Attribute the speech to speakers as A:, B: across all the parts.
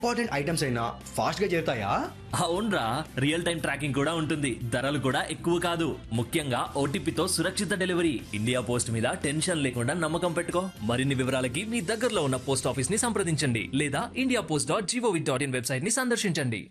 A: important items అయినా fast గా చేరుతాయా
B: అవునరా రియల్ టైం ట్రాకింగ్ కూడా ఉంటుంది ధరలు కూడా ఎక్కువ కాదు ముఖ్యంగా ఓటీపీతో సురక్షిత డెలివరీ ఇండియా పోస్ట్ మీద టెన్షన్ లేకుండా నమ్మకం పెట్టుకో మరిన్ని వివరాలకి మీ దగ్గరలో ఉన్న పోస్ట్ ఆఫీస్ ని సంప్రదించండి లేదా India post dot gov dot in website ని సందర్శించండి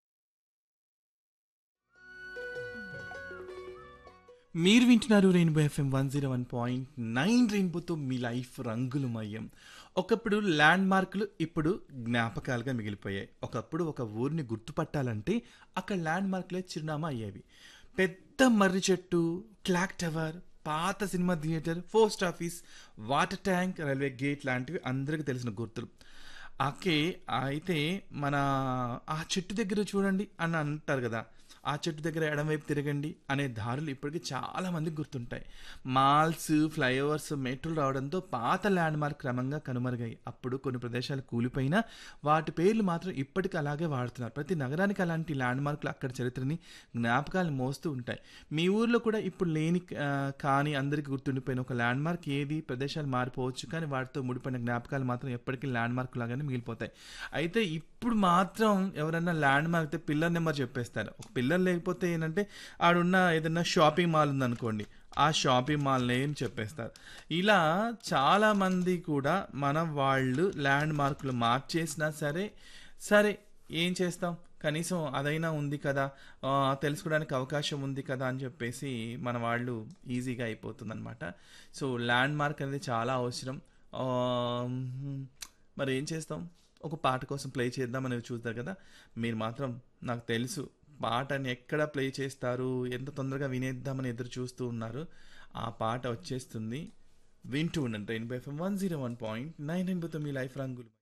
C: మీరు వింటున్నారు rainbow FM one zero one point nine రెయిన్బోతో మీ లైఫ్ రంగులమయం ఒకప్పుడు ల్యాండ్ మార్కులు ఇప్పుడు జ్ఞాపకాలుగా మిగిలిపోయాయి ఒకప్పుడు ఒక ఊరిని గుర్తుపట్టాలంటే అక్కడ ల్యాండ్ మార్కులే చిరునామా అయ్యేవి పెద్ద మర్రి చెట్టు క్లాక్ టవర్ పాత cinema theatre post office water tank railway gate లాంటివి అందరికీ తెలిసిన గుర్తులు ఓకే అయితే మన ఆ చెట్టు దగ్గర చూడండి అని అంటారు కదా ఆ చెట్టు దగ్గర ఎడమవైపు తిరగండి అనే దారులు ఇప్పటికీ చాలా మందికి గుర్తుంటాయి మాల్స్ ఫ్లైఓవర్స్ మెట్రోలు రావడంతో పాత ల్యాండ్ మార్క్ క్రమంగా కనుమరుగాయి అప్పుడు కొన్ని ప్రదేశాలు కూలిపోయినా వాటి పేర్లు మాత్రం ఇప్పటికీ అలాగే వాడుతున్నారు ప్రతి నగరానికి అలాంటి ల్యాండ్ మార్కులు అక్కడ చరిత్రని జ్ఞాపకాలు మోస్తూ ఉంటాయి మీ ఊర్లో కూడా ఇప్పుడు లేని ఆ, కానీ అందరికీ గుర్తుండిపోయిన ఒక ల్యాండ్ మార్క్ ఏది ప్రదేశాలు మారిపోవచ్చు కానీ వాటితో ముడిపోయిన జ్ఞాపకాలు మాత్రం ఎప్పటికీ ల్యాండ్ మార్క్ లాగానే మిగిలిపోతాయి అయితే ఇప్పుడు మాత్రం ఎవరైనా ల్యాండ్ మార్క్ అయితే పిల్లర్ నెంబర్ చెప్పేస్తారు ఒక పిల్లర్ లేకపోతే ఏంటంటే ఆడున్న ఏదైనా షాపింగ్ మాల్ ఉందనుకోండి ఆ షాపింగ్ మాల్ నేమ్ చెప్పేస్తారు ఇలా చాలా మంది కూడా మన వాళ్ళు ల్యాండ్ మార్కులు మార్చేసినా సరే సరే ఏం చేస్తాం కనీసం అదైనా ఉంది కదా ఆ, తెలుసుకోవడానికి అవకాశం ఉంది కదా అని చెప్పేసి మన వాళ్ళు ఈజీగా అయిపోతుంది అనమాట సో ల్యాండ్ మార్క్ అనేది చాలా అవసరం ఆ, మరి ఏం చేస్తాం ఒక పాట కోసం ప్లే చేద్దాం అనేది చూస్తారు కదా మీరు మాత్రం నాకు తెలుసు పాటని ఎక్కడ ప్లే చేస్తారు ఎంత తొందరగా వినేద్దామని ఎదురు చూస్తూ ఉన్నారు ఆ పాట వచ్చేస్తుంది వింటూ ఉండండి rainbow FM one zero one point nine ఎన్బోతో మీ లైఫ్ రంగులు